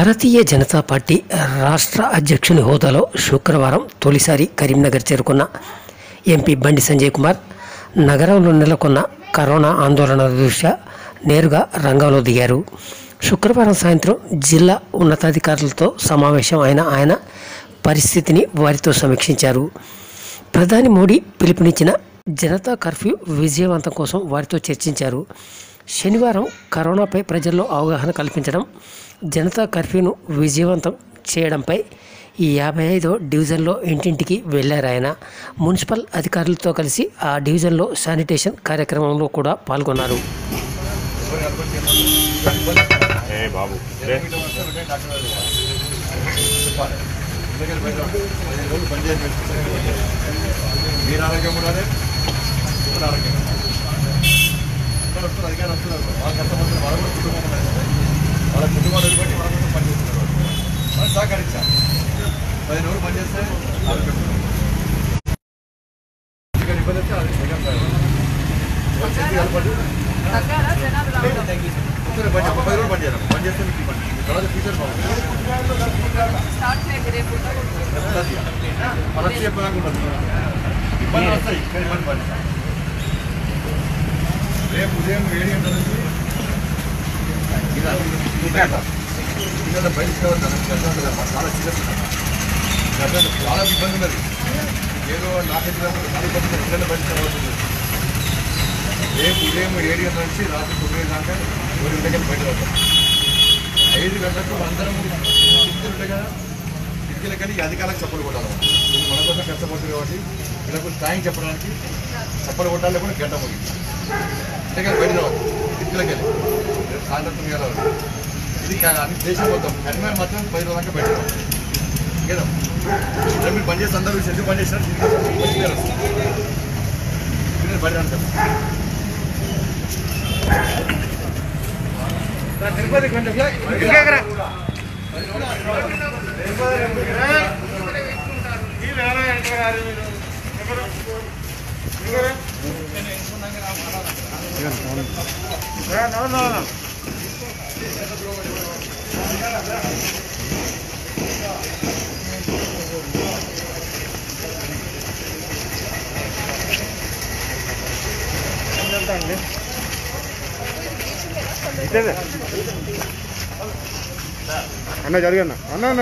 భారతీయ Janata party రాష్ట్ర అధ్యక్షుని హోదాలో శుక్రవారం తొలిసారి కరీంనగర్ చేరుకున్న ఎంపీ బండి సంజయ్ కుమార్ నగరంలో నెలకొన్న కరోనా ఆందోళన దృష్ట్యా నేరుగా రంగంలో దిగారు శుక్రవారం సాయంత్రం జిల్లా ఉన్నతాధికారులతో సమావేశం అయిన ఆయన పరిస్థితిని వారితో సమీక్షించారు ప్రధాని మోడీ పిలుపునిచ్చిన జనతా కర్ఫ్యూ విజయవంతం కోసం వారితో చర్చించారు శనివారం కరోనాపై ప్రజల్లో అవగాహన కల్పించడం జనతా కర్ఫ్యూను విజయవంతం చేయడంపై ఈ యాభై ఐదో డివిజన్లో ఇంటింటికి వెళ్ళారు ఆయన మున్సిపల్ అధికారులతో కలిసి ఆ డివిజన్లో శానిటేషన్ కార్యక్రమంలో కూడా పాల్గొన్నారు ఏ బాబు రే. మీరు ఆరోగ్యం ఉండాలి ఇప్పుడు ఆరోగ్యం ఇక్కడ వస్తున్నారు అధికారులు వస్తున్నారు వాళ్ళ కష్టపడుతున్నారు వాళ్ళ కూడా కుటుంబం ఉన్నది వాళ్ళ కుటుంబాలు బట్టి వాళ్ళ కూడా పనిచేస్తున్నారు మనం సహకరించాలి పదిహేను రోజులు పనిచేస్తే ఆరోగ్యం ఉంటుంది. ఇక్కడ ఇబ్బంది వస్తే అది సెకండ్ సార్. వాళ్ళు చేసి కలపండి. కూర్చొని పని చేయాలి. పది రోజులు పని చేయాలి పని చేస్తే మీకు ఇబ్బంది మీ తర్వాత ఫ్యూచర్ బాగుంటుంది వస్తుంది. మన చెప్పడానికి ఉండదు ఇబ్బంది వస్తాయి కానీ ఇబ్బంది పడి రేపు ఉదయం ఏడు గంటల నుంచి ఇలా పిల్లల బయటకు రావద్దు. గతం ఉంటుంది. మాకు చాలా సీరియస్ గతం చాలా ఇబ్బంది ఉన్నది ఏదో నాకైతే చాలా ఇబ్బంది ఉంది. పిల్లల బయటకు రావద్దు రేపు ఉదయం ఏడు గంటల నుంచి రాత్రి తొమ్మిది దాకా తొమ్మిది గంటలకు బయట వస్తాం ఐదు గంటలకు అందరం కిటికీలు ఉంటాయి కదా కిటికీలకు వెళ్ళి ఈ అధికారులకు చప్పలు కొట్టాలి మనం. వీళ్ళు మన కోసం కష్టపడుతుంది కాబట్టి వీళ్ళకు థ్యాంక్ చెప్పడానికి చప్పలు కొట్టాలి కూడా గంట ముగింది అంతేకాని బయట రావాలి కిటికీలకు వెళ్ళి రేపు సాయంత్రం తొమ్మిది గంటల వరకు. ఇది కా- అన్ని దేశం మొత్తం కన్వీనర్ మాత్రం పది రోజుల దాకా బయట రావాలి ఇంకేదా ఇలా మీరు పనిచేసి అందరూ ఎందుకు పనిచేసినారు దీనికోసం మంచి పేరు వస్తుంది మీరు బయట రండి సార్. అన్న జరిగన్న అన్న అన్న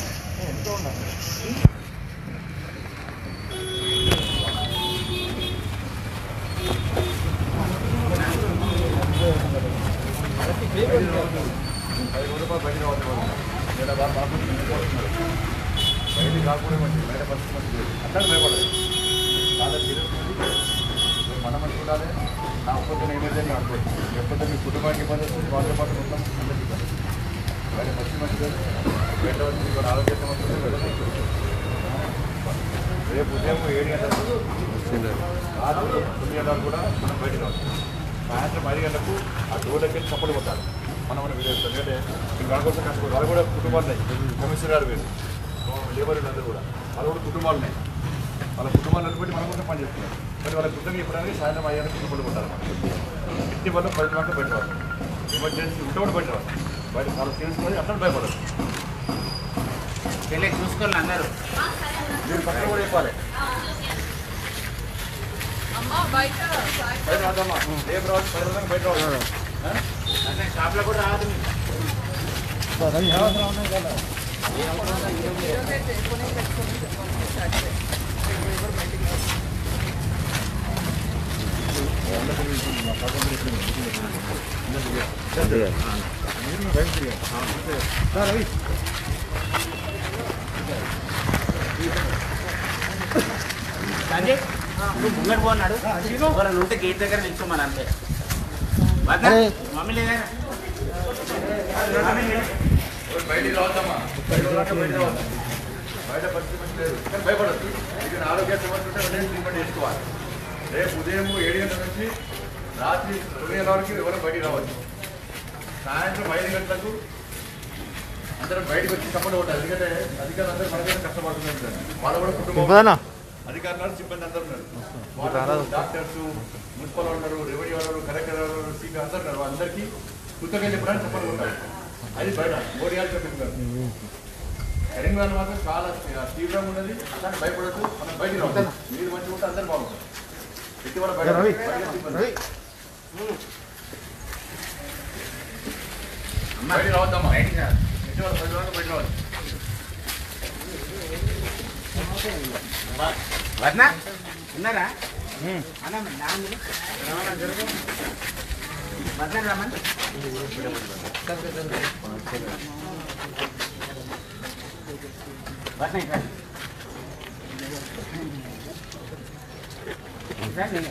ఐదు రూపాయలు బయట రావాలి వాళ్ళు. లేదా వాళ్ళు రాకపోతే ఇంటికి పోతున్నారు. బయటికి రాకపోవడం మంచిది బయట పరిస్థితి మంచిది లేదు. అట్లా భయపడదు చాలా సీరియస్ ఉంది. మీరు మనం అనుకుంటారే కాకపోతే నేనైతే అనుకోవచ్చు లేకపోతే మీ కుటుంబానికి ఇబ్బంది వస్తుంది వాళ్ళతో పాటు మొత్తం అందరికీ ఇబ్బంది బయట మంచి మంచిది బయట వచ్చి మీకు ఆరోగ్య సమస్యలు వెళ్ళదు. రేపు ఉదయం ఏడు గంటలకు రాత్రి తొమ్మిది గంటలకు కూడా మనం బయటకు రావాలి సాయంత్రం ఐదు గంటలకు ఆ డోర్లకి వెళ్ళి చప్పలు కొట్టాలి మనం మన వీడియో ఎందుకంటే మీరు వాళ్ళ కోసం కష్టపడి వాళ్ళు కూడా కుటుంబాలు ఉన్నాయి కమిషనర్ గారు వేరు లేబర్ అందరూ కూడా వాళ్ళు కూడా కుటుంబాలు ఉన్నాయి వాళ్ళ కుటుంబాలను నిలబెట్టి మనం కూడా పనిచేస్తున్నారు మరి వాళ్ళ కుటుంబం చెప్పడానికి సాయంత్రం ఐదు గంటలకు చప్పలు కొట్టాలి మనం ఇంటి వల్ల బయట దాకా బయట రావాలి ఎమర్జెన్సీ ఉంటే కూడా బయట రావాలి బయట చాలా తెలుసుకొని అట్లా భయపడదు వెళ్ళి చూసుకోవాలి అందరూ మీరు పక్కన కూడా చెప్పాలి బయట రాదమ్మా రేపు రావచ్చు పది రోజులకు బయట రావచ్చు అంటే షాప్లో కూడా రాదు మీకు. సంజయ్ నువ్వు ముంగడు పోన్నాడు ఎవరైనా ఉంటే గేట్ దగ్గర నిల్చోమని అంతే వద్దా? మమ్మీ లేదా బయటికి రావద్దమ్మా బయట రాక బయట రావద్దు బయట పరిస్థితి మంచి లేదు కానీ భయపడద్దు ఇక్కడ ఆరోగ్య సమస్య ఉంటే వెంటనే ట్రీట్మెంట్ చేసుకోవాలి రేపు ఉదయం ఏడు గంటల నుంచి రాత్రి తొమ్మిది గంటల వరకు ఎవరు బయటికి రావచ్చు సాయంత్రం ఐదు గంటలకు అందరం బయటకు వచ్చి చప్పట్లు కొట్టాలి ఎందుకంటే అధికారులు అందరూ మన మీద కష్టపడుతున్నారు వాళ్ళు కూడా కుటుంబం అధికారులు సిబ్బంది అందరూ ఉన్నారు వాళ్ళు డాక్టర్స్ మున్సిపల్ వాళ్ళు ఉన్నారు రెవెన్యూ వాళ్ళు ఉన్నారు, కలెక్టర్ వాళ్ళు సిపి అందరూ ఉన్నారు అందరికీ కృతజ్ఞత చెప్పడానికి చప్పట్లు కొట్టాలి అది బయట మోడీ గారు చెప్పింది కరీంనగర్ మాత్రం చాలా తీవ్రంగా ఉన్నది అట్లాంటి భయపడద్దు మనం బయటికి రావాలి మీరు మంచిగా ఉంటే అందరు బాగుంటారు ఎట్టి వాళ్ళ బయట బయటకు తిప్పండి. బయటికి రావద్దమ్మా ఎట్టి వాళ్ళ బయట రావాలి, బయట రావాలి వదన ఉన్నారా అన్న నాన్న వదన రమ్మని వదన ఇక్కడ ఇక్కడ నేను.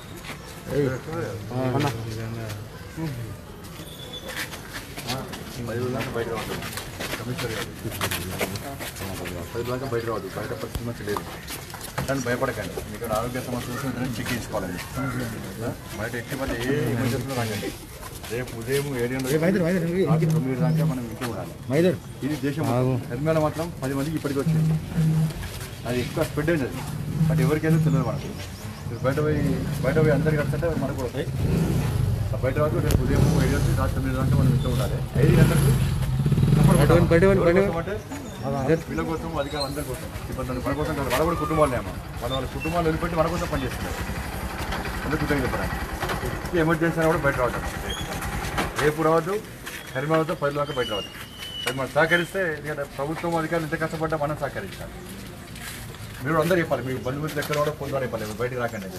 పది రోజుల దాకా బయట రావద్దు కమిషనర్ గారు పది రోజుల దాకా బయట రావద్దు బయట పరిస్థితి మంచి లేదు కానీ భయపడకండి మీకు ఏమైనా ఆరోగ్య సమస్య వస్తే వెంటనే చెక్ చేసుకోవాలండి బయట ఎట్టి మళ్ళీ ఏ ఎమర్జెన్సీలో రాకండి రేపు ఉదయం ఏడు గంటల రాత్రి తొమ్మిది దాకా మనం ఇంట్లో ఉండాలి ఇది దేశం తెలంగాణ మాత్రం పది మందికి ఇప్పటికి వచ్చింది అది ఎక్కువ స్ప్రెడ్ అయింది అది బట్ ఎవరికైనా తెలియదు మనకు మీరు బయట పోయి బయట పోయి అందరికి వస్తుంటే మనకు కూడా వస్తాయి ఆ బయట వరకు రేపు ఉదయం ఏడు గంటలు రాత్రి తొమ్మిది దాకా మనం ఇంట్లో ఉండాలి ఐదు గంటలకు ఎవరి కోసం అంటే వీళ్ళ కోసం అధికారులు అందరి కోసం ఇబ్బందులు మన కోసం కాదు వాళ్ళ కూడా కుటుంబాలే అమ్మ వాళ్ళ వాళ్ళ కుటుంబాలు వదిలిపెట్టి మన కోసం పనిచేస్తున్నారు అందుకు కృతజ్ఞత చెప్పడానికి ఎమర్జెన్సీ అయినా కూడా బయట రావద్దు రేపు రావద్దు కరీమాబాద్తో పది దాకా బయట రావద్దు అది మనం సహకరిస్తే ఎందుకంటే ప్రభుత్వం అధికారులు ఎంత కష్టపడ్డా మనం సహకరించాలి మీరు కూడా అందరూ చెప్పాలి మీకు బంధువులు ఎక్కడ కూడా పొందాలి చెప్పాలి మీరు బయటకు రాకండి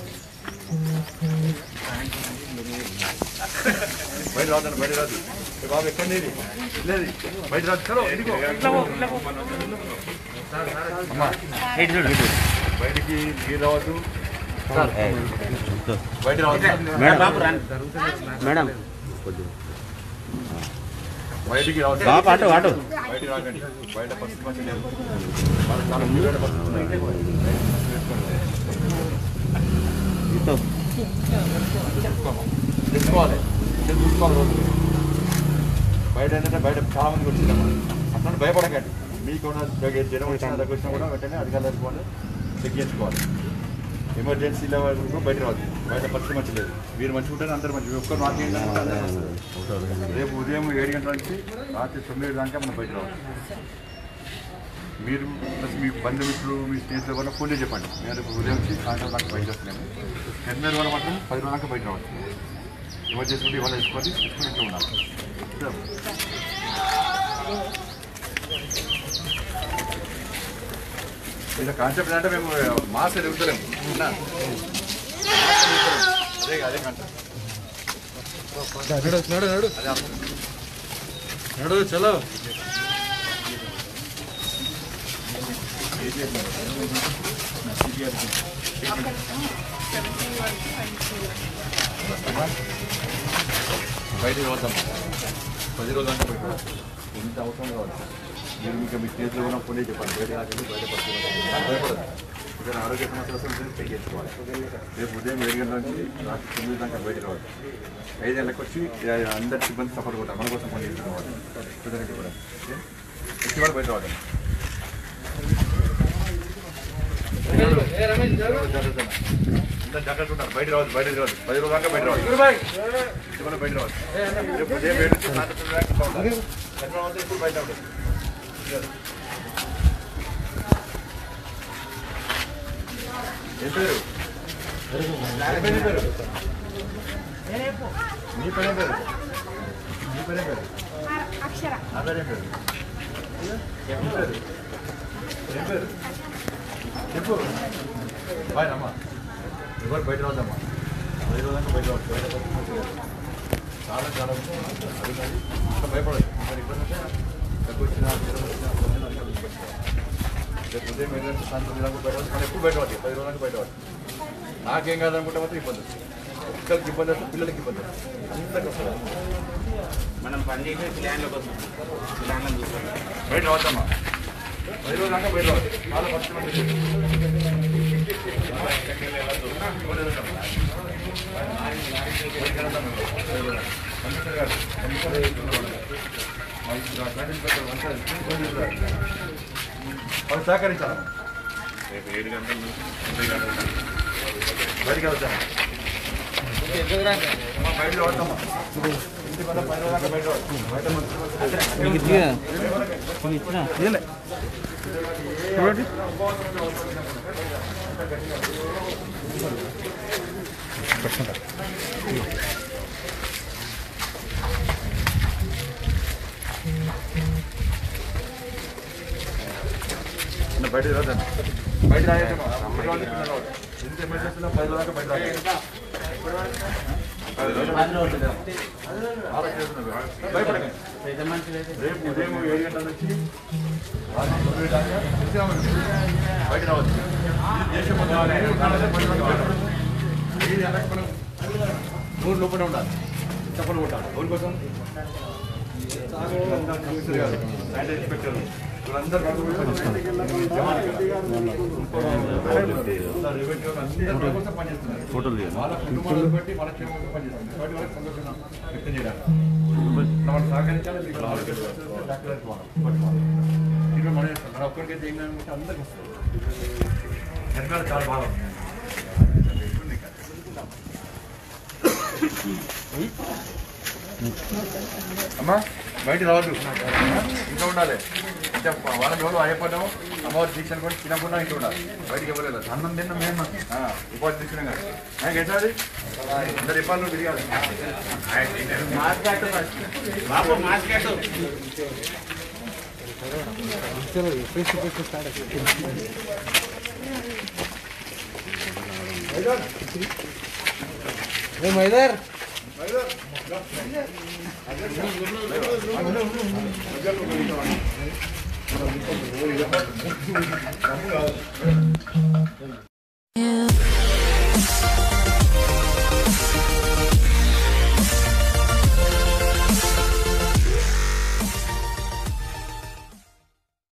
బయట రాదండి బయట రాదు ఏ బాబు ఎక్కడ లేదు లేదు బయట రాదు చలో ఇదిగో అమ్మా ఇటు చూడు, ఇటు చూడు. బయటికి నీరు రావద్దు బయట రావద్దు మేడం బాబు రండి మేడం బయటికి రావద్దు బాబు అటు అటు బయటికి రాకండి బయట పరిస్థితి మంచి లేదు వాళ్ళు చాలా ముఖ్యమైన పరిస్థితులు ఉన్నాయి. తెచ్చుకోవాలి నేను చూసుకోవాలి రోజు బయట ఏంటంటే బయట చాలా మంది వచ్చిందమ్మా అట్లా భయపడకండి మీకు ఉన్న దగ్గర జనం వచ్చిన దగ్గర వచ్చినా కూడా వెంటనే అధికారులు తెచ్చుకోవాలి చెక్ చేసుకోవాలి ఎమర్జెన్సీ లెవెల్ బయట రావద్దు బయట పరిస్థితి మంచి లేదు మీరు మంచిగా ఉంటేనే అందరు మంచి ఒక్కరు మాకు ఏంటంటే అందరూ మంచిది. రేపు ఉదయం ఏడు గంటల నుంచి రాత్రి తొమ్మిది దాకా మనం బయట రావాలి మీరు ప్లస్ మీ బంధుమిత్రులు మీ స్నేహితులు కూడా ఫోన్ చేసి చెప్పండి నేను రేపు ఉదయం నుంచి సాయంత్రం దాకా బయట వస్తున్నాను టెన్ మీద వల్ల మాత్రం పది రోజుల దాకా బయట రావచ్చు ఎమర్జెన్సీ ఉంటే ఇవాళ వేసుకొని తీసుకొని ఇంట్లో ఉండాలి ఇలా కాన్సెప్ట్ అంటే మేము మాస్ ఎదుగుతలేము అవునా? మాస్ ఎదుగుతలేము. అదే అదే కాన్సెప్ట్ అదే అర్థం. బయటికి వద్దాం పది రోజులు అంటే బయట ఎంత అవసరం కావాలి మీరు మీకు మీ చేతిలో ఉన్న ఫోన్ చెప్పండి బయట కాకండి బయట పడుతున్నారు భయపడదు ఇక్కడ ఆరోగ్య సమస్యలు వస్తే చెక్ చేసుకోవాలి రేపు ఉదయం ఏడు గంటల నుంచి రాత్రి తొమ్మిది దాకా బయట రావాలి ఐదు గంటలకు వచ్చి ఆ, అందరి సిబ్బంది సపోర్ట్ కొట్టాలి మన కోసం పని చేసుకోవాలి కుదరండి కూడా ఓకే? వచ్చి వాళ్ళు బయట రావాలి అందరు జాగ్రత్త ఉన్నారు బయట రావద్దు బయట రావద్దు పది రోజుల దాకా బయట రావద్దు ఇవాళ బయట రావద్దు రేపు ఉదయం ఏడు నుంచి సాయంత్రం తొమ్మిది దాకా ఉండాలి. సాయంత్రం అవుతే ఇప్పుడు బయట ఉండదు ఏం పేరు ఏం పేరు నీ పేరు నీ పేరే పేరు నీ పేరే పేరు అక్షర నా పేరే పేరు ఏం పేరు ఏం పేరు చెప్పు బాయ్ అమ్మా ఎవరు బయట రావద్దమ్మా బయట రావడానికి బయట రావచ్చు బయట పట్టుకోవచ్చు. చాలా చాలా అడుగుతుంది ఇంకా భయపడదు ఇంకా ఇబ్బంది ఉంటే దగ్గు వచ్చినా జ్వరం వచ్చినా కొంచెం అడిగాలి రేపు ఉదయం ఏడు గంటల సాయంత్రం ఇలాగ బయట వచ్చి మనం ఎప్పుడు బయట పడుతుంది పది రోజులకు బయట పడుతుంది నాకేం కాదనుకుంటే మాత్రం ఇబ్బంది వస్తుంది ఒక్కరికి ఇబ్బంది వస్తుంది పిల్లలకి ఇబ్బంది వస్తుంది అందరికి వస్తుంది మనం పని చేసే ప్లాన్లోకి వస్తాం ప్లాన్లో చూస్తాం బయట రావద్దమ్మా పది రోజుల దాకా బయట రావద్దు చాలా కష్టం వాళ్ళు సహకరించాలి రేపు ఏడు గంటల నుంచి తొమ్మిది గంటల దాకా. బయటికి వెళ్తాను బయట రావద్దమ్మా ఇంటి వల్ల పది రోజుల దాకా బయట రావచ్చు. బయట మంచి చూడండి బయట రాదండి బయట రాయటం ఎంత ఎమర్జెన్సీ పది రోజుల దాకా బయట రాలేదు భయపడకండి పెద్ద మనుషులు అయితే రేపు ఉదయం ఏడు గంటల నుంచి రాత్రి తొమ్మిది దాకా బయట రావచ్చు ఇది దేశం మొత్తం ఏడు గంటలకు మనం మూడు లోపల ఉండాలి చెప్పలు కొట్టాలి ఎవరి కోసం కమిషనర్ గారు శానిటరీ ఇన్స్పెక్టర్ వీళ్ళందరూ జవాన్ రెవెన్యూ అందరూ కోసం పనిచేస్తున్నారు ఫోటోలు వాళ్ళ కుటుంబాలను బట్టి వాళ్ళ క్షేమంగా పనిచేస్తుంది వాటి వల్ల సంతోషం వ్యక్తం చేయడానికి మనం సహకరించాలి మీకు వాళ్ళకి డాక్టర్ గారికి వాళ్ళు, ఇవ్వండి వాళ్ళు. ఇరవై మనం చేస్తాం మన ఒక్కరికైతే ఏం అనుకుంటే అందరికి వస్తుంది వెనకాల చాలా బాగా ఉంది. అమ్మా బయట రావద్దు ఇంట్లో ఉండాలి అంటే వాళ్ళ రోజులు అయిపోతాము అమ్మవారి దీక్ష అనుకోండి తినకుండా ఇంట్లో ఉండాలి బయటికి ఇవ్వలేదు అన్నం తిన్న మేము ఉపాధి తీసుకున్నాం కదా నాకు ఎట్లాది అందరు ఇబ్బంది నువ్వు తిరగాలి మాస్క్ కట్టు ఫస్ట్. బాబు మాస్క్ కట్టు కాదు